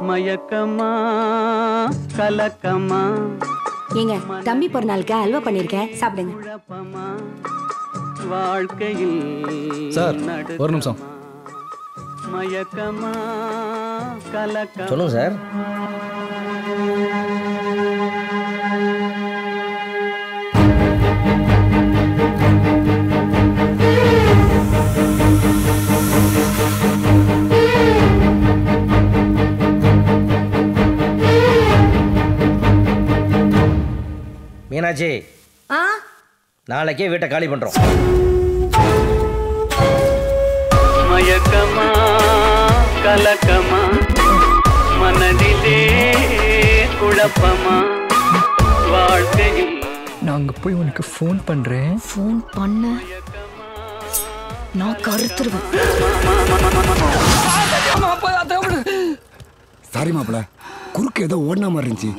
மயக்கமா கலக்கமா ஏங்க தம்பி பிறந்த நாளுக்கு அல்வா பண்ணிருக்கேன் சாப்பிடுங்க குழப்பமா வாழ்க்கையில் சார், நடுக்கமா, ஒரு நிமிஷம். மயக்கமா கலக்கமா சொல்லுங்க சார் மீனாட்சி ஆ நாளைக்கே வீட்டை காலி பண்ணுறோம் மயக்கமா கலக்கமா மனதிலே குழப்பமா வாழ்க்கையில் நான் அங்கே போய் உனக்கு ஃபோன் பண்ணுறேன் ஃபோன் பண்ண நான் கருத்துருவேன் சாரி மாப்பிள குறுக்கு ஏதோ ஓடின மாதிரி இருந்துச்சு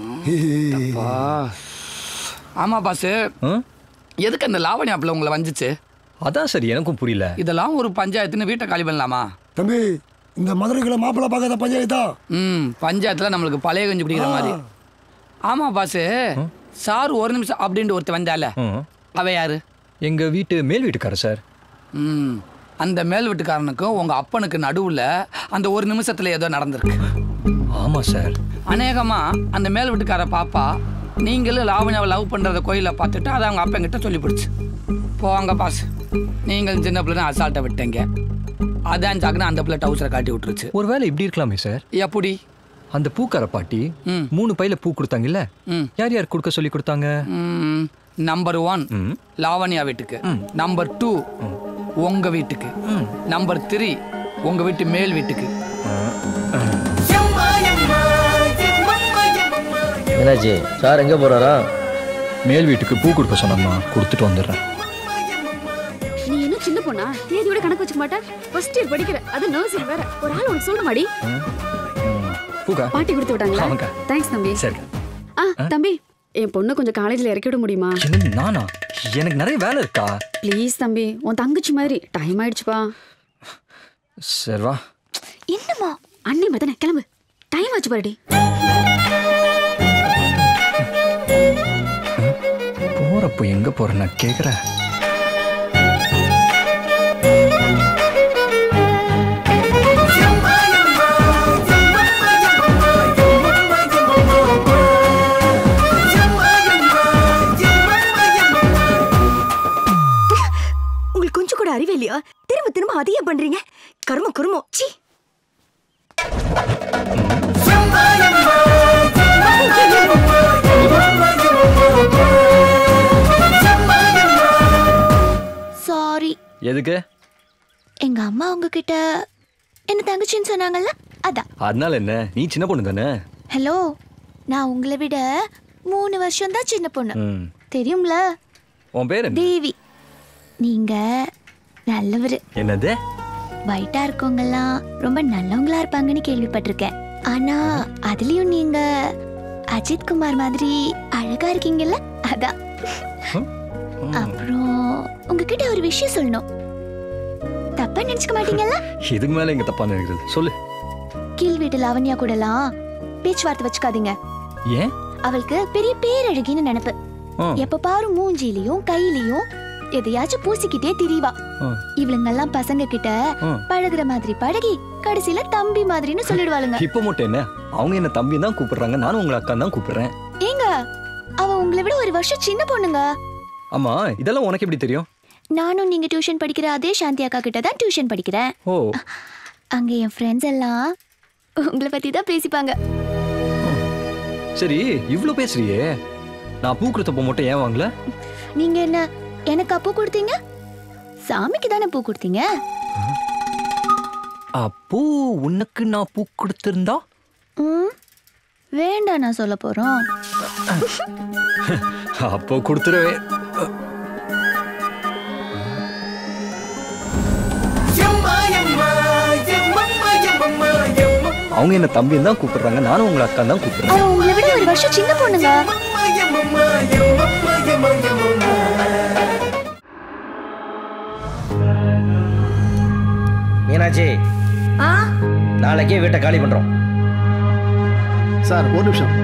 ஆமா பாஸ் எதுக்கு அந்த லாவணி ஆப்பில் உங்களை வந்துச்சு அதான் சரி எனக்கும் புரியல இதெல்லாம் ஒரு பஞ்சாயத்துன்னு வீட்டை காலி பண்ணலாமா தம்பி இந்த மதுரைக்குள்ள மாப்பிள பார்க்காத பஞ்சாயத்தா ம் பஞ்சாயத்துல நம்மளுக்கு பழைய கஞ்சி பிடிக்கிற மாதிரி ஆமா பாஸ் சார் ஒரு நிமிஷம் அப்படின்ட்டு ஒருத்தர் வந்தால ம். அவ யாரு எங்கள் வீட்டு மேல் வீட்டுக்காரர் சார் ம் அந்த மேல் வீட்டுக்காரனுக்கும் உங்க அப்பனுக்கு நடுவுல அந்த ஒரு நிமிஷத்துல ஏதோ நடந்திருக்கு ஆமாம் சார் அநேகமா அந்த மேல் வீட்டுக்கார பாப்பா நீங்களும் லாவணியாவை லவ் பண்றத கோயில பார்த்துட்டு அதை அவங்க அப்பங்கிட்ட சொல்லி பிடிச்சு போவாங்க பாஸ் நீங்களும் சின்ன பிள்ளை அசால்ட்டை விட்டீங்க அதான் சாக்குன்னு அந்த பிள்ளை டவுசரை காட்டி விட்டுருச்சு ஒருவேளை இப்படி இருக்கலாமே சார் எப்படி அந்த பூக்கார பாட்டி ம். மூணு பையில பூ கொடுத்தாங்கல்ல ம். யார் யார் கொடுக்க சொல்லி கொடுத்தாங்க நம்பர் ஒன் லாவண்யா வீட்டுக்கு நம்பர் டூ உங்க வீட்டுக்கு நம்பர் த்ரீ உங்க வீட்டு மேல் வீட்டுக்கு மீனாட்சி சார் எங்கே போகிறாரா மேல் வீட்டுக்கு பூ கொடுக்க சொன்னம்மா கொடுத்துட்டு வந்துடுறேன் நீ என்ன சின்ன பொண்ணா தேதியோட கணக்கு வச்சுக்க மாட்டேன் ஃபர்ஸ்ட் இயர் படிக்கிற அது நர்சிங் வேற ஒரு ஆள் உனக்கு சொல்லணுமாடி பூக்கா பாட்டி கொடுத்து விட்டாங்களா ஆமாக்கா. தேங்க்ஸ் தம்பி சரி ஆ தம்பி என் பொண்ணு கொஞ்சம் காலேஜ்ல இறக்கி விட முடியுமா என்னது நானா எனக்கு நிறைய வேலை இருக்கா ப்ளீஸ் தம்பி உன் தங்கச்சி மாதிரி டைம் ஆயிடுச்சுப்பா சரி வா என்னம்மா அண்ணி மதன கிளம்பு டைம் ஆச்சு பாருடி போறப்போ எங்க போறேன் நான் கேக்குறேன் உங்களுக்கு கொஞ்சம் கூட அறிவே இல்லையா திரும்ப திரும்ப அதையே பண்றீங்க கரும கருமோ சி சாரி எதுக்கு எங்க அம்மா உங்ககிட்ட என்ன தங்கச்சின்னு சொன்னாங்கல்ல அதான் அதனால என்ன நீ சின்ன பொண்ணு தானே ஹலோ நான் உங்களை விட மூணு வருஷம் தான் சின்ன பொண்ணு ம். தெரியும்ல உன் பேர் என்ன தேவி நீங்க நல்லவரு என்னது வைட்டா இருக்கவங்கெல்லாம் ரொம்ப நல்லவங்களா இருப்பாங்கன்னு கேள்விப்பட்டிருக்கேன் ஆனா அதுலயும் நீங்க அஜித் குமார் மாதிரி அழகா இருக்கீங்கல்ல அதான் அப்புறம் உங்ககிட்ட ஒரு விஷயம் சொல்லணும் தப்பா நினைச்சுக்க மாட்டீங்கல்ல இதுக்கு மேல எங்க தப்பா நினைக்கிறது சொல்லு கீழ் வீட்டு லாவண்யா கூடலாம் பேச்சுவார்த்தை வச்சுக்காதீங்க ஏன் அவளுக்கு பெரிய பேரழகின்னு நினைப்பு ஆ. எப்ப பாரு மூஞ்சிலையும் கையிலையும் எதையாச்சும் பூசிக்கிட்டே திரிவா ஆ. இவளுங்கெல்லாம் பசங்க கிட்ட ஆ. பழகுற மாதிரி பழகி கடைசியில தம்பி மாதிரின்னு சொல்லிடுவாளுங்க இப்ப மட்டும் என்ன அவங்க என்ன தம்பி தான் கூப்பிடுறாங்க நானும் உங்களை அக்கா தான் கூப்பிடுறேன் ஏங்க அவ உங்களை விட ஒரு வருஷம் சின்ன பொண்ணுங்க ஆமா இதெல்லாம் உனக்கு எப்படி தெரியும் நானும் நீங்க டியூஷன் படிக்கிற அதே சாந்தி அக்கா கிட்ட தான் டியூஷன் படிக்கிறேன் ஓ அங்க என் ஃப்ரெண்ட்ஸ் எல்லாம் உங்களை பத்தி தான் பேசிப்பாங்க சரி இவ்ளோ பேசுறியே நான் பூ கொடுத்தப்போ மட்டும் ஏன் வாங்கல நீங்க என்ன எனக்கு பூ கொடுத்தீங்க சாமிக்கு தானே பூ கொடுத்தீங்க அப்போ உனக்கு நான் பூ கொடுத்திருந்தா ம் வேண்டாம் நான் சொல்ல போறோம் அப்போ கொடுத்துருவே அவங்க என்ன தம்பி தான் கூப்பிடுறாங்க நானும் உங்களை அக்கா தான் கூப்பிடுறேன் அவ உங்களை விட ஒரு வருஷம் சின்ன பொண்ணுங்க மீனாட்சி ஆ நாளைக்கே வீட்டை காலி பண்ணுறோம் சார் ஒரு நிமிஷம்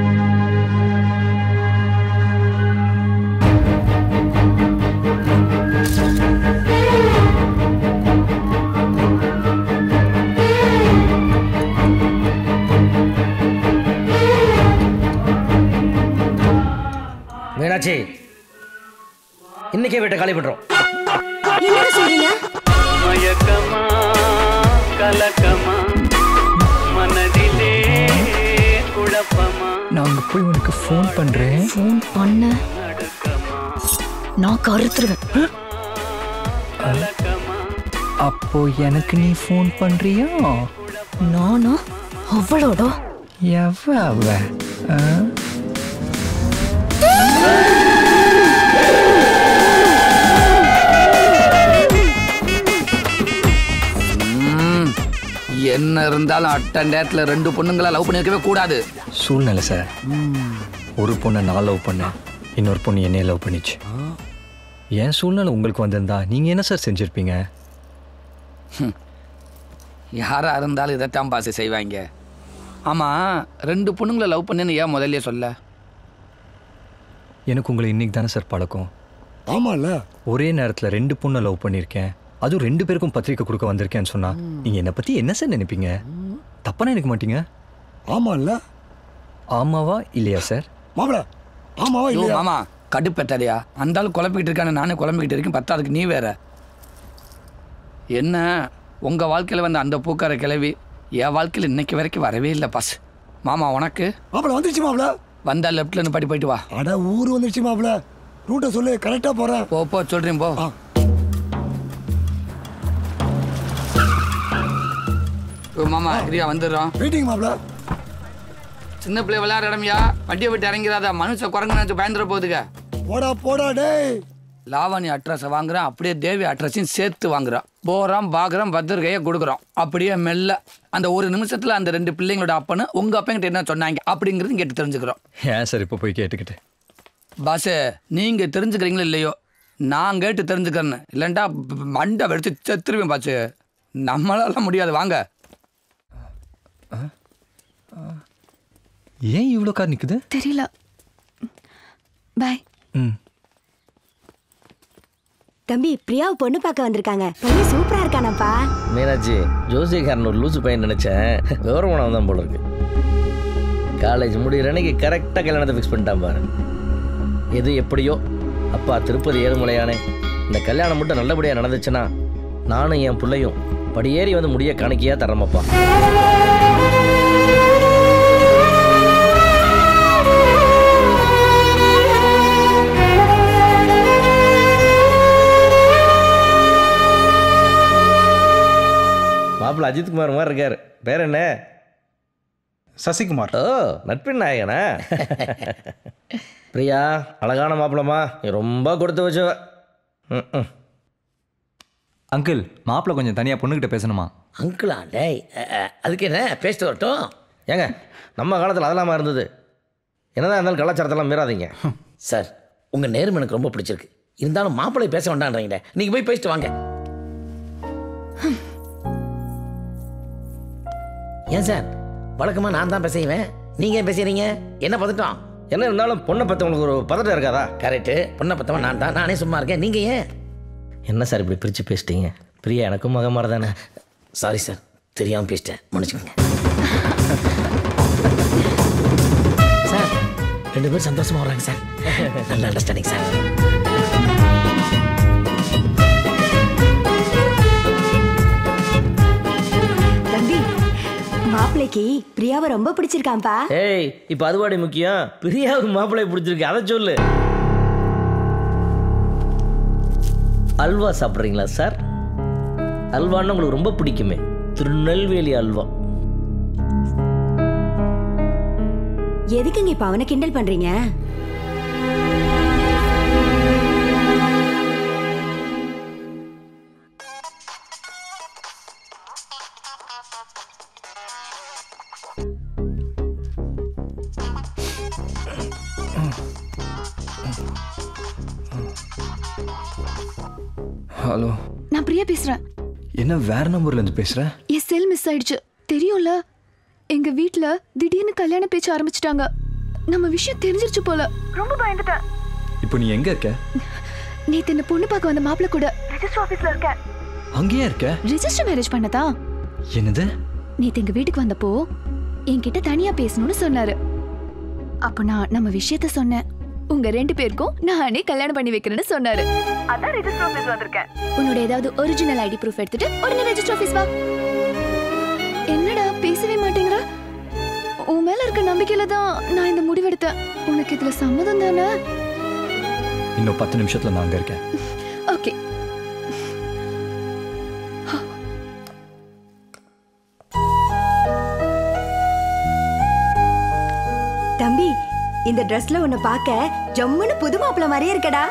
மீனாட்சி இன்னைக்கே வீட்டை காலி பண்றோம் என்ன சொல்றீங்க மயக்கமா கலக்கமா மனதிலே குழப்பமா நான் அங்க போய் உனக்கு ஃபோன் பண்றேன் ஃபோன் பண்ண நடுக்கமா நான் கருத்துருவேன் கலக்கமா அப்போ எனக்கு நீ ஃபோன் பண்றியா நானா அவளோட எவ அவ ஆ? ம், என்ன இருந்தாலும் அட்ட நேரத்துல ரெண்டு பொண்ணுங்களை லவ் பண்ணிருக்கவே கூடாது சூழ்நிலை சார் ஒரு பொண்ணை நான் லவ் பண்ணேன் இன்னொரு பொண்ணு என்னைய லவ் பண்ணிச்சு என் சூழ்நிலை உங்களுக்கு வந்திருந்தா நீங்க என்ன சார் செஞ்சிருப்பீங்க யாரா இருந்தாலும் இதைத்தான் பாசு செய்வாங்க ஆமா ரெண்டு பொண்ணுங்களை லவ் பண்ணேன்னு ஏன் முதல்லயே சொல்ல எனக்கு உங்களை இன்னைக்கு தானே சார் பழக்கம் ஆமால ஒரே நேரத்தில் ரெண்டு பொண்ணை லவ் பண்ணியிருக்கேன் அதுவும் ரெண்டு பேருக்கும் பத்திரிக்கை கொடுக்க வந்திருக்கேன்னு சொன்னா நீங்க என்னை பத்தி என்ன சார் நினைப்பீங்க தப்பா நினைக்க மாட்டீங்க ஆமால ஆமாவா இல்லையா சார் மாப்பிள ஆமாவா ஐயோ இல்லையா மாமா கடுப்பெட்டாதையா அந்த ஆள் குழப்பிக்கிட்டு இருக்கான்னு நானே குழம்பிக்கிட்டு இருக்கேன் பத்தாதுக்கு நீ வேற என்ன உங்க வாழ்க்கையில வந்த அந்த பூக்கார கிளவி என் வாழ்க்கையில் இன்னைக்கு வரைக்கும் வரவே இல்லை பாஸ் மாமா உனக்கு மாப்பிள வந்துருச்சு மாப்பிள வந்தா லெஃப்ட்ல இருந்து படி போயிட்டு வா அட ஊர் வந்துருச்சு மாப்பிள ரூட்டை சொல்லு கரெக்டா போறேன் போ போ சொல்றேன் போ ஆ. ஓ, மாமா இரியா வந்துடுறோம் வெயிட்டிங் மாப்பிள சின்ன பிள்ளை விளையாடுற இடம்யா வண்டியை விட்டு இறங்கிறாத மனுஷ குரங்கு நினைச்சு பயந்துட போகுதுங்க போடா போடா டேய் லாவணி அட்ரஸை வாங்குறான் அப்படியே தேவி அட்ரஸையும் சேர்த்து வாங்குறான் போகிறான் பார்க்குறான் பத்திர கையை கொடுக்குறோம் அப்படியே மெல்ல அந்த ஒரு நிமிஷத்தில் அந்த ரெண்டு பிள்ளைங்களோட அப்பனு உங்கள் அப்பங்கிட்ட என்ன சொன்னாங்க அப்படிங்கிறது கேட்டு தெரிஞ்சுக்கிறோம் ஏன் சார் இப்போ போய் கேட்டுக்கிட்டு பாஸு நீங்கள் தெரிஞ்சுக்கிறீங்களோ இல்லையோ நான் கேட்டு தெரிஞ்சுக்கிறேன்னு இல்லைண்டா மண்டை வெடிச்சு செத்துருவேன் பாச்சு நம்மளால முடியாது வாங்க ஏன் இவ்வளோ கார் நிக்குது தெரியல பாய் ம் தம்பி பிரியாவை பொண்ணு பார்க்க வந்திருக்காங்க பையன் சூப்பரா இருக்கானப்பா மீனாட்சி ஜோசியக்காரன் ஒரு லூசு பையன் நினைச்சேன் விவரமானவன் தான் போல இருக்கு காலேஜ் முடிகிற அன்னைக்கு கரெக்டாக கல்யாணத்தை ஃபிக்ஸ் பண்ணிட்டான் பாரு எது எப்படியோ அப்பா திருப்பதி ஏழுமலையானே இந்த கல்யாணம் மட்டும் நல்லபடியாக நடந்துச்சுன்னா நானும் என் பிள்ளையும் படியேறி வந்து முடிய கணக்கியாக தரமப்பா மாப்பிள்ள அஜித் குமார் மாதிரி இருக்கார் பேர் என்ன சசிகுமார் ஓ நட்பின் நாயகனா பிரியா அழகான மாப்பிளமா நீ ரொம்ப கொடுத்து வச்சவ ம், ம். அங்கிள் மாப்பிள்ளை கொஞ்சம் தனியாக பொண்ணுக்கிட்ட பேசணுமா அங்கிளா டேய் அ, அ, அதுக்கு என்ன பேசிட்டு வரட்டும் ஏங்க நம்ம காலத்தில் அதெல்லாமா இருந்தது என்னதான் இருந்தாலும் கலாச்சாரத்தெல்லாம் மீறாதீங்க சார் உங்கள் நேர்மை எனக்கு ரொம்ப பிடிச்சிருக்கு இருந்தாலும் மாப்பிள்ளை பேச வேண்டான்றீங்களே நீங்கள் போய் பேசிட்டு வாங்க ஏன் சார் வழக்கமாக நான் தான் பேசுவேன் நீங்கள் ஏன் பேசுறீங்க என்ன பதட்டம் என்ன இருந்தாலும் பொண்ணை பற்றவங்களுக்கு ஒரு பதட்டம் இருக்காதா கரெக்டு பொண்ணை பத்தவன் நான் தான் நானே சும்மா இருக்கேன் நீங்கள் ஏன் என்ன சார் இப்படி பிரித்து பேசிட்டீங்க பிரியா எனக்கும் மக மாதிரி தானே சாரி சார் தெரியாமல் பேசிட்டேன் மன்னிச்சுக்கோங்க சார் ரெண்டு பேரும் சந்தோஷமா வர்றாங்க சார் நல்ல அண்டர்ஸ்டாண்டிங் சார் தம்பி மாப்பிள்ளைக்கு பிரியாவை ரொம்ப பிடிச்சிருக்கான்ப்பா ஏய் இப்போ அதுவாடி முக்கியம் பிரியாவுக்கு மாப்பிள்ளை பிடிச்சிருக்கு அதை சொல்லு அல்வா சாப்பிட்றீங்களா சார் அல்வான்னு உங்களுக்கு ரொம்ப பிடிக்குமே திருநெல்வேலி அல்வா எதுக்குங்க இப்ப அவனை கிண்டல் பண்றீங்க ஹலோ நான் பிரியா பேசுறேன் என்ன வேற நம்பர்ல இருந்து பேசுற என் செல் மிஸ் ஆயிடுச்சு தெரியும்ல எங்க வீட்ல திடீர்னு கல்யாண பேச்சு ஆரம்பிச்சிட்டாங்க நம்ம விஷயம் தெரிஞ்சிருச்சு போல ரொம்ப பயந்துட்டேன் இப்போ நீ எங்க இருக்க நேத்து இந்த பொண்ணு பார்க்க வந்த மாப்பிள்ள கூட ரெஜிஸ்டர் ஆபீஸ்ல இருக்கேன் அங்கேயே இருக்க ரெஜிஸ்டர் மேரேஜ் பண்ணதா என்னது நேத்து எங்க வீட்டுக்கு வந்தப்போ என்கிட்ட தனியா பேசணும்னு சொன்னாரு அப்போ நான் நம்ம விஷயத்த சொன்னேன் உங்க ரெண்டு பேருக்கும் நானே கல்யாணம் பண்ணி வைக்கிறேன்னு சொன்னாரு அதான் ரெஜிஸ்டர் ஆபீஸ் வந்திருக்கேன் உன்னோட ஏதாவது ஒரிஜினல் ஐடி ப்ரூஃப் எடுத்துட்டு உடனே ரெஜிஸ்டர் ஆபீஸ் வா என்னடா பேசவே மாட்டேங்கிற உன் மேல இருக்க நம்பிக்கையில தான் நான் இந்த முடிவெடுத்தேன் உனக்கு இதுல சம்மதம் தானே இன்னும் பத்து நிமிஷத்துல நான் அங்க இருக்கேன் ஓகே தம்பி இந்த ட்ரெஸ்ல உன்னை பார்க்க ஜம்முன்னு புது மாப்பிள்ள மாதிரியே இருக்கடா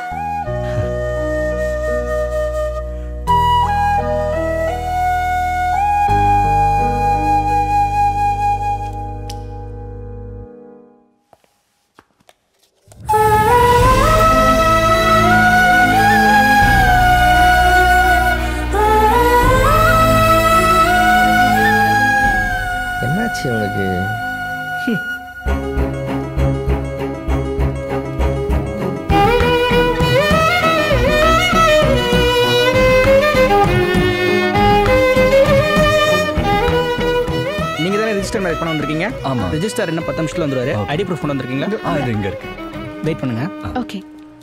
என்னாச்சு உனக்கு நீங்க தானே ரெஜிஸ்டர் மேரேஜ் பண்ண வந்திருக்கீங்க ஆமா ரெஜிஸ்டர் என்ன பத்து நிமிஷத்துல வந்துருவாரு ஐடி ப்ரூஃப் கொண்டு வந்திருக்கீங்களா ஆ இது இங்க இருக்கு வெயிட் பண்ணுங்க ஓகே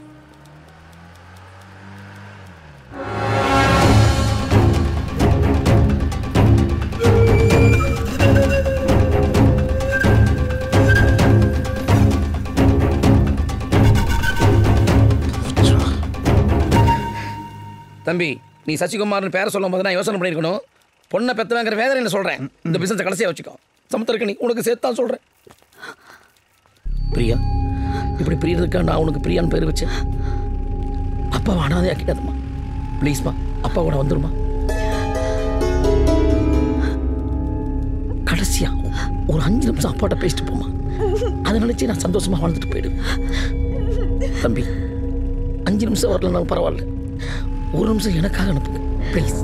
தம்பி நீ சசிகுமார்னு பேரை சொல்லும் போது நான் யோசனை பண்ணியிருக்கணும் பொண்ணை பெத்தவங்கிற வேதனை சொல்கிறேன் இந்த பிசினஸை கடைசியாக வச்சுக்கோ சமுத்திரக்க நீ உனக்கு சேர்த்து தான் சொல்கிறேன் பிரியா இப்படி பிரியறதுக்கா நான் உனக்கு பிரியான்னு பேர் வச்சேன் அப்பா அனாதை ஆக்கிடாதம்மா ப்ளீஸ்மா அப்பா கூட வந்துருமா கடைசியா ஒரு அஞ்சு நிமிஷம் அப்பாட்ட பேசிட்டு போமா அதை நினைச்சு நான் சந்தோஷமா வாழ்ந்துட்டு போயிடுவேன் தம்பி அஞ்சு நிமிஷம் வரலனாலும் பரவாயில்ல ஒரு நிமிஷம் எனக்காக அனுப்புங்க ப்ளீஸ்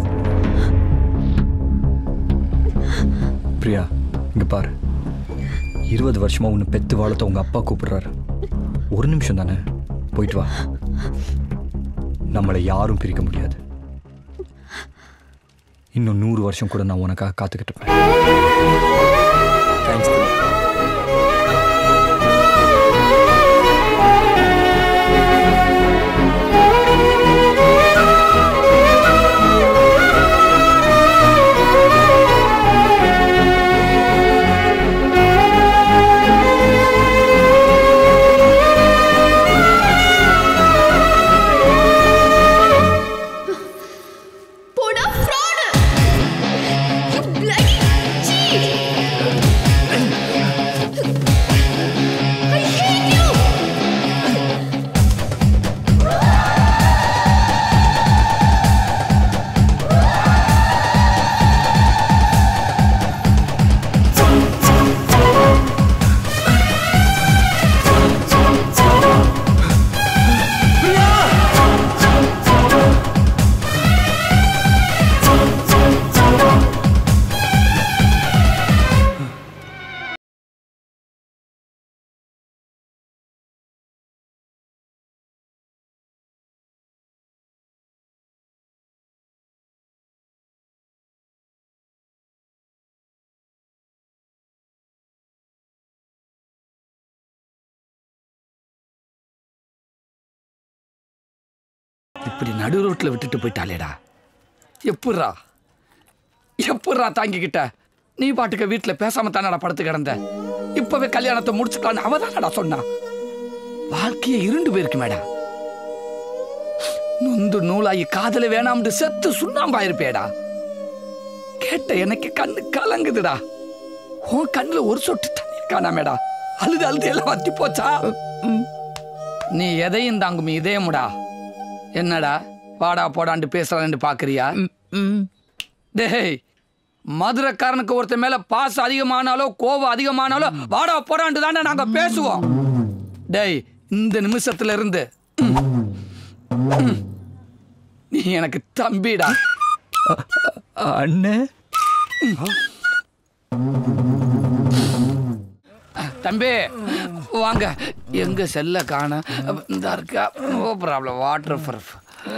பிரியா இங்க பாரு இருபது வருஷமா உன்னை பெத்து வாழத்த உங்க அப்பா கூப்பிடுறாரு ஒரு நிமிஷம் தானே போயிட்டு வா நம்மளை யாரும் பிரிக்க முடியாது இன்னும் நூறு வருஷம் கூட நான் உனக்காக காத்துக்கிட்டு இருப்பேன் தேங்க்ஸ் போடா fraud you bloody cheat I hate you இப்படி நடு ரோட்டில் விட்டுட்டு போயிட்டாளேடா எப்புட்றா எப்புட்றா தாங்கிக்கிட்ட நீ பாட்டுக்க வீட்டில் பேசாம தானடா படுத்து கிடந்த இப்பவே கல்யாணத்தை முடிச்சுக்கலான்னு அவ தானடா சொன்னா வாழ்க்கையை இருண்டு போயிருக்கு மேடா நொந்து நூலாகி காதல வேணாம்னு செத்து சுண்ணாம்பாயிருப்பேடா கேட்ட எனக்கு கண்ணு கலங்குதுடா உன் கண்ணுல ஒரு சொட்டு தண்ணி காணாமேடா அழுது அழுது எல்லாம் வத்தி போச்சா நீ எதையும் தாங்கும் இதயமுடா என்னடா வாடா போடான்ட்டு பேசுறான்னு பாக்குறியா டேய் மதுரைக்காரனுக்கு ஒருத்தன் மேல பாசம் அதிகமானாலோ கோபம் அதிகமானாலோ வாடா போடான்ட்டு தானே நாங்க பேசுவோம் டேய் இந்த நிமிஷத்துல இருந்து ம், ம், நீ எனக்கு தம்பிடா அண்ணே தம்பி வாங்க எங்க செல்ல காண இந்த இருக்கா நோ ப்ராப்ளம் வாட்டர் ப்ரூஃப்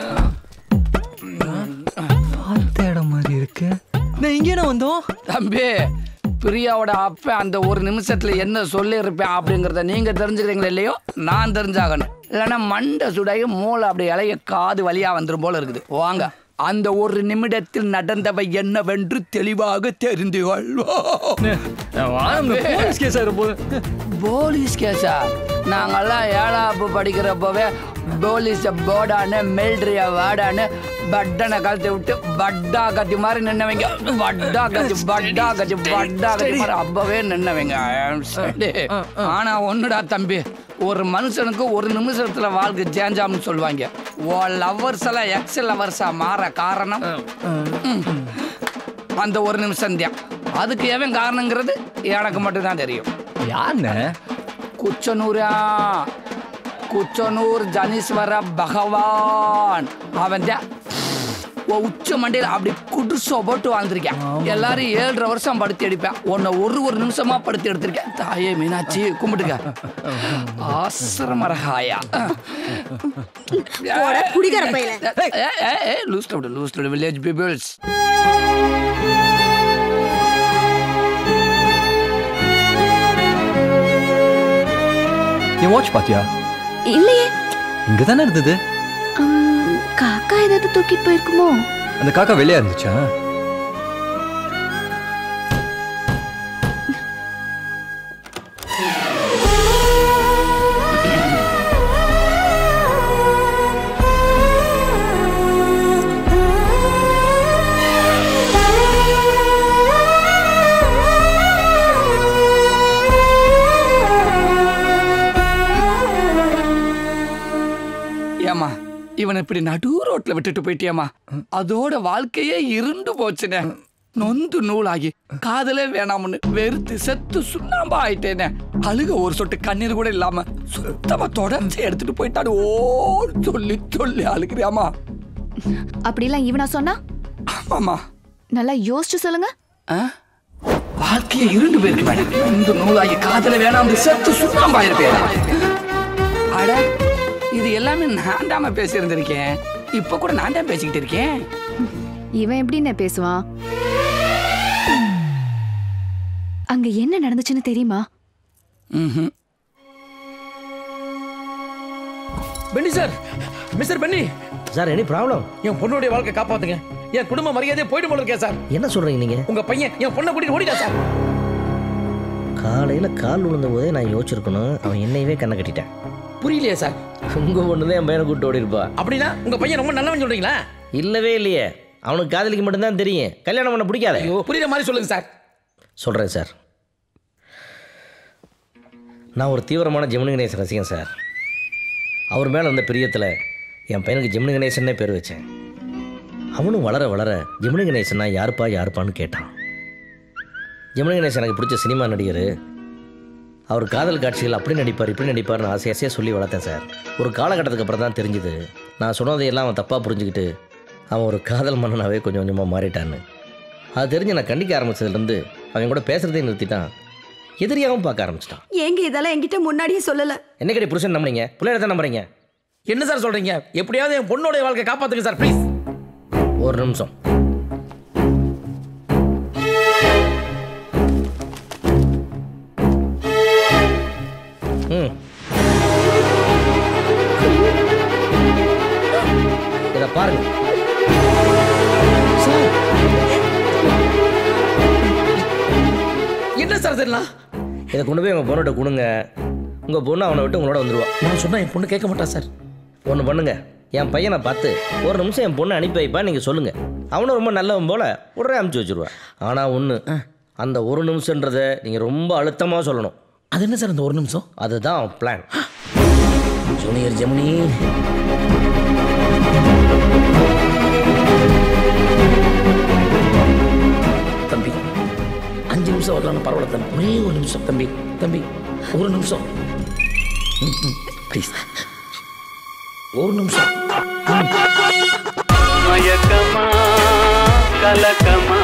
பார்த்த இடம் மாதிரி இருக்கு நான் இங்கே வந்தோம் தம்பி பிரியாவோட அப்ப அந்த ஒரு நிமிஷத்துல என்ன சொல்லியிருப்பேன் அப்படிங்கிறத நீங்க தெரிஞ்சுக்கிறீங்களா இல்லையோ நான் தெரிஞ்சாகணும் இல்லைன்னா மண்டை சுடாகி மூளை அப்படி இலைய காது வழியா வந்துடும் போல இருக்குது வாங்க அந்த ஒரு நிமிடத்தில் நடந்தவை என்னவென்று தெளிவாக தெரிந்து கொள்வோம் போலீஸ் கேஸ் ஆகிற போலீஸ் கேஸா நாங்கெல்லாம் ஏழாப்பு படிக்கிறப்பவே போலீஸ போர்டானு மிலிட்ரிய வாடான்னு பட்டனை கழட்டி விட்டு பட்டா கத்தி மாதிரி நின்னவங்க பட்டா கத்தி பட்டா கத்தி பட்டா கத்தி மாதிரி அப்பவே நின்னவங்க சரி. ஆனா ஒண்ணுடா தம்பி ஒரு மனுஷனுக்கு ஒரு நிமிஷத்துல வாழ்க்கை சேஞ்சாம்னு சொல்லுவாங்க ஓ லவர்ஸ் எல்லாம் எக்ஸ் லவர்ஸா மாற காரணம் ம். அந்த ஒரு நிமிஷம் தான் அதுக்கு எவன் காரணங்கிறது எனக்கு மட்டும்தான் தெரியும் யாருண்ணே குச்சனூரா குச்சனூர் ஜனீஸ்வர பகவான் அவன் தான் உன் உச்ச மண்டையில் அப்படி குடிசோ போட்டு வாழ்ந்திருக்கேன் எல்லாரும் ஏழரை வருஷம் படுத்து எடுப்பேன் உன்னை ஒரு ஒரு நிமிஷமா படுத்து எடுத்திருக்கேன் தாயே மீனாட்சி கும்பிட்டுக்க ஆசிரமரகாயா போடா, குடிகார பயலே. லூஸ் லூஸ் வில்லேஜ் பீப்புள்ஸ் என் வாட்ச் பாத்தியா இல்லையே இங்க தானே இருந்தது உம், காக்கா ஏதாவது தூக்கிட்டு போயிருக்குமோ அந்த காக்கா வெளியா இருந்துச்சா ஏமா இவனை இப்படி நடு ரோட்ல விட்டுட்டு போயிட்டியம்மா அதோட வாழ்க்கையே இருண்டு போச்சுனே நொந்து நூலாகி காதலே வேணாம்னு வெறுத்து செத்து சுண்ணாம்பா ஆயிட்டேனே அழுக ஒரு சொட்டு கண்ணீர் கூட இல்லாம சுத்தமா தொடர்ச்சி எடுத்துட்டு போயிட்டாடு ஓ சொல்லி சொல்லி அழுகிறியாமா அப்படிலாம் இவனா சொன்னா ஆமாமா நல்லா யோசிச்சு சொல்லுங்க வாழ்க்கையே இருண்டு போயிருக்கு மேடம் நொந்து நூலாகி காதல வேணாம்னு செத்து சுண்ணாம்பா இருப்பேன் அட இது எல்லாமே நான் தாம பேசியிருந்திருக்கேன் இப்ப கூட நான் தான் பேசிக்கிட்டு இருக்கேன் இவன் எப்படின்னு பேசுவான் அங்க என்ன நடந்துச்சுன்னு தெரியுமா Benny sir Mr Benny sir any problem என் பொண்ணுடைய வாழ்க்கை காப்பாத்துங்க என் குடும்ப மரியாதையே போயிட்டு போல இருக்கேன் சார் என்ன சொல்றீங்க நீங்க உங்க பையன் என் பொண்ணை கூட்டிட்டு ஓடிட்டா சார் காலையில கால் விழுந்த போதே நான் யோசிச்சிருக்கணும் அவன் என்னையவே கண்ணை கட்டிட்டேன் புரியலையே சார் உங்க பொண்ணு தான் என் பையனை கூட்டு ஓடி இருப்பா அப்படின்னா உங்க பையன் ரொம்ப நல்லவன் சொல்றீங்களா இல்லவே இல்லையே அவனுக்கு காதலிக்கு மட்டும்தான் தெரியும் கல்யாணம் பண்ண பிடிக்காத ஐயோ புரியுற மாதிரி சொல்லுங்க சார் சொல்கிறேன் சார் நான் ஒரு தீவிரமான ஜெமினி கணேசன் ரசிகன் சார் அவர் மேலே இருந்த பிரியத்தில் என் பையனுக்கு ஜெமினி கணேசன்னே பேர் வச்சேன் அவனும் வளர வளர ஜெமினி கணேசனா யாருப்பா யாருப்பான்னு கேட்டான் ஜெமினி கணேசன் எனக்கு பிடிச்ச சினிமா நடிகர் அவர் காதல் காட்சிகள் அப்படி நடிப்பார் இப்படி நடிப்பார்னு ஆசை ஆசையாக சொல்லி வளர்த்தேன் சார் ஒரு காலகட்டத்துக்கு அப்புறம் தான் தெரிஞ்சுது நான் சொன்னதையெல்லாம் அவன் தப்பாக புரிஞ்சுக்கிட்டு அவன் ஒரு காதல் மன்னனாவே கொஞ்சம் கொஞ்சமாக மாறிட்டான்னு அது தெரிஞ்சு நான் கண்டிக்க ஆரம்பிச்சதுலேருந்து அவன் கூட பேசுகிறதே நிறுத்திட்டான் எதிரியாகவும் பார்க்க ஆரம்பிச்சிட்டான் ஏங்க இதெல்லாம் என்கிட்ட முன்னாடியே சொல்லல என்னைக்கடி புருஷன் நம்புறீங்க பிள்ளைய தான் நம்புறீங்க என்ன சார் சொல்றீங்க எப்படியாவது என் பொண்ணோட வாழ்க்கை காப்பாத்துங்க சார் ப்ளீஸ் ஒரு நிமிஷம் ம் இதை பாருங்க என்ன சார் இதெல்லாம் இதை கொண்டு போய் உங்கள் பொண்ணுகிட்ட கொடுங்க உங்கள் பொண்ணு அவனை விட்டு உங்களோட வந்துடுவா நான் சொன்னா என் பொண்ணு கேட்க மாட்டா சார் ஒன்று பண்ணுங்க என் பையனை பார்த்து ஒரு நிமிஷம் என் பொண்ணை அனுப்பி வைப்பா நீங்கள் சொல்லுங்கள் அவனும் ரொம்ப நல்லவன் போல உடனே அனுப்பிச்சி வச்சிருவான் ஆனால் ஒன்று அந்த ஒரு நிமிஷன்றதை நீங்கள் ரொம்ப அழுத்தமாக சொல்லணும் அது என்ன சார் அந்த ஒரு நிமிஷம் அதுதான் பிளான் ஜூனியர் ஜெமினி தம்பி அஞ்சு நிமிஷம் வரலாம் பரவாயில்ல தம்பி ஒரே ஒரு நிமிஷம் தம்பி தம்பி ஒரு நிமிஷம் ப்ளீஸ் ஒரு நிமிஷம் மயக்கமா கலக்கமா